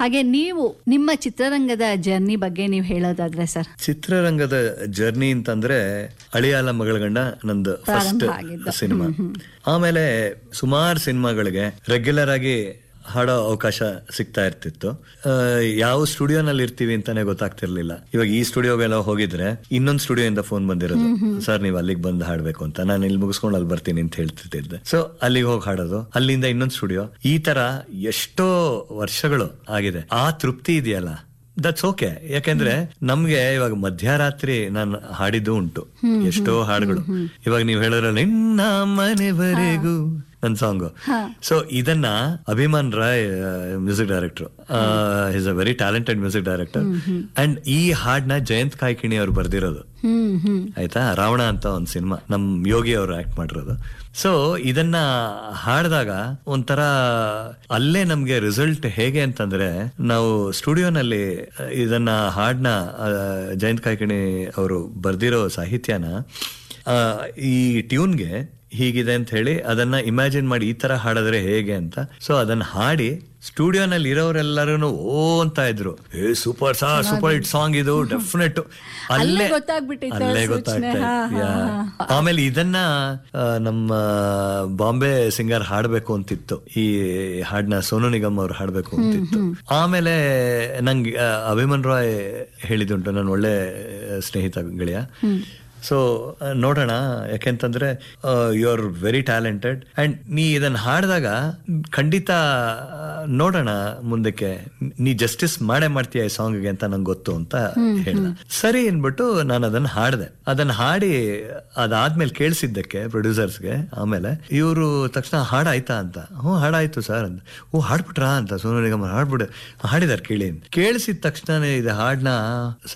ಹಾಗೆ ನೀವು ನಿಮ್ಮ ಚಿತ್ರರಂಗದ ಜರ್ನಿ ಬಗ್ಗೆ ನೀವು ಹೇಳೋದಾದ್ರೆ ಸರ್ ಚಿತ್ರರಂಗದ ಜರ್ನಿ ಅಂತಂದ್ರೆ ಅಳಿಯಾಲ ಮಗಳ ಗಂಡ ನಂದು ಫಸ್ಟ್ ಪ್ರಾರಂಭ ಆಗಿದ್ದು. ಸಿನಿಮಾ ಆಮೇಲೆ ಸುಮಾರು ಸಿನಿಮಾಗಳಿಗೆ ರೆಗ್ಯುಲರ್ ಆಗಿ ಹಾಡೋ ಅವಕಾಶ ಸಿಗ್ತಾ ಇರ್ತಿತ್ತು ಆ, ಯಾವ ಸ್ಟುಡಿಯೋನಲ್ಲಿ ಇರ್ತೀವಿ ಅಂತಾನೆ ಗೊತ್ತಾಗ್ತಿರ್ಲಿಲ್ಲ ಇವಾಗ ಈ ಸ್ಟುಡಿಯೋಗೆಲ್ಲ ಹೋಗಿದ್ರೆ ಇನ್ನೊಂದು ಸ್ಟುಡಿಯೋ ಇಂದ ಫೋನ್ ಬಂದಿರೋದು ಸರ್ ನೀವು ಅಲ್ಲಿಗೆ ಬಂದು ಹಾಡ್ಬೇಕು ಅಂತ ನಾನು ಇಲ್ಲಿ ಮುಗಿಸ್ಕೊಂಡು ಅಲ್ಲಿ ಬರ್ತೀನಿ ಅಂತ ಹೇಳ್ತಿದ್ದೆ ಸೊ ಅಲ್ಲಿಗೆ ಹೋಗಿ ಹಾಡೋದು ಅಲ್ಲಿಂದ ಇನ್ನೊಂದು ಸ್ಟುಡಿಯೋ ಈ ತರ ಎಷ್ಟೋ ವರ್ಷಗಳು ಆಗಿದೆ ಆ ತೃಪ್ತಿ ಇದೆಯಲ್ಲ ದಟ್ಸ್ ಓಕೆ ಯಾಕೆಂದ್ರೆ ನಮ್ಗೆ ಇವಾಗ ಮಧ್ಯರಾತ್ರಿ ನಾನು ಹಾಡಿದ್ದು ಉಂಟು ಎಷ್ಟೋ ಹಾಡುಗಳು ಇವಾಗ ನೀವು ಹೇಳಿದ್ರಲ್ಲ ನಿನ್ನ ಮನೆವರೆಗೂ ನನ್ ಸಾಂಗ್ ಸೊ ಇದನ್ನ Abhiman Roy music director is a very talented music director and ಈ ಹಾಡ್ನ ಜಯಂತ್ ಕಾಯ್ಕಿಣಿ ಅವ್ರು ಬರ್ದಿರೋದು ಹ್ಮ್ ಹ್ಮ್ ಆಯ್ತಾ ರಾವಣ ಅಂತ ಒಂದ್ ಸಿನಿಮಾ ನಮ್ ಯೋಗಿ ಅವರು ಆಕ್ಟ್ ಮಾಡಿರೋದು ಸೊ ಇದನ್ನ ಹಾಡಿದಾಗ ಒಂಥರ ಅಲ್ಲೇ ನಮ್ಗೆ ರಿಸಲ್ಟ್ ಹೇಗೆ ಅಂತಂದ್ರೆ ನಾವು ಸ್ಟುಡಿಯೋನಲ್ಲಿ ಇದನ್ನ ಹಾಡ್ನ ಆ, ಜಯಂತ್ ಕಾಯ್ಕಿಣಿ ಅವರು ಬರ್ದಿರೋ ಸಾಹಿತ್ಯನ ಆ, ಈ ಟ್ಯೂನ್ಗೆ ಹೀಗಿದೆ ಅಂತ ಹೇಳಿ ಅದನ್ನ ಇಮ್ಯಾಜಿನ್ ಮಾಡಿ ಈ ತರ ಹಾಡಿದ್ರೆ ಹೇಗೆ ಅಂತ ಸೊ ಅದನ್ನ ಹಾಡಿ ಸ್ಟುಡಿಯೋನಲ್ಲಿ ಇರೋರೆಲ್ಲರೂ ಓ ಅಂತ ಇದ್ರು ಏ ಸೂಪರ್ ಸಾ ಸೂಪರ್ ಹಿಟ್ ಸಾಂಗ್ ಇದು ಡೆಫಿನೆಟ್ ಅಲ್ಲೇ ಗೊತ್ತಾಗ್ಬಿಟ್ಟಿತ್ತು ಅಲ್ಲೇ ಸೂಚನೆ. ಗೊತ್ತಾಗ್ತಾ ಹಾ, ಇತ್ತು. ಹಾ, ಯಾ. ಆಮೇಲೆ ಇದನ್ನ ಆ, ನಮ್ಮ ಬಾಂಬೆ ಸಿಂಗರ್ ಹಾಡ್ಬೇಕು ಅಂತಿತ್ತು ಈ ಹಾಡ್ನ ಸೋನು ನಿಗಮ್ ಅವ್ರು ಹಾಡ್ಬೇಕು ಅಂತಿತ್ತು ಆಮೇಲೆ ನಂಗೆ ಆ, ಅಭಿಮನ್ ರಾಯ್ ಹೇಳಿದುಂಟು ನನ್ನ ಒಳ್ಳೆ ಸ್ನೇಹಿತ ಗೆಳೆಯ ಸೊ ನೋಡೋಣ ಯಾಕೆಂತಂದ್ರೆ you are very talented and ನೀ ಇದನ್ನ ಹಾಡಿದಾಗ ಖಂಡಿತ ಆ, ನೋಡೋಣ ಮುಂದಕ್ಕೆ ನೀ ಜಸ್ಟಿಸ್ ಮಾಡೇ ಮಾಡ್ತೀಯ ಈ ಸಾಂಗ್ಗೆ ಅಂತ ನಂಗೆ ಗೊತ್ತು ಅಂತ ಹೇಳ್ದ ಸರಿ ಅನ್ಬಿಟ್ಟು ನಾನು ಅದನ್ನ ಹಾಡ್ದೆ ಅದನ್ನ ಹಾಡಿ ಅದಾದ್ಮೇಲೆ ಕೇಳಿಸಿದ್ದಕ್ಕೆ ಪ್ರೊಡ್ಯೂಸರ್ಸ್ಗೆ ಆಮೇಲೆ ಇವರು ತಕ್ಷಣ ಹಾಡಾಯ್ತಾ ಅಂತ ಹ್ಞೂ ಹಾಡಾಯ್ತು ಸರ್ ಅಂತ ಓ ಹಾಡ್ಬಿಟ್ರಾ ಅಂತ ಸೋನು ನಿಗಮ್ ಹಾಡ್ಬಿಡು ಹಾಡಿದಾರೆ ಕೇಳಿ ಅಂತ. ಕೇಳಿಸಿದ ತಕ್ಷಣ ಇದು ಹಾಡ್ನ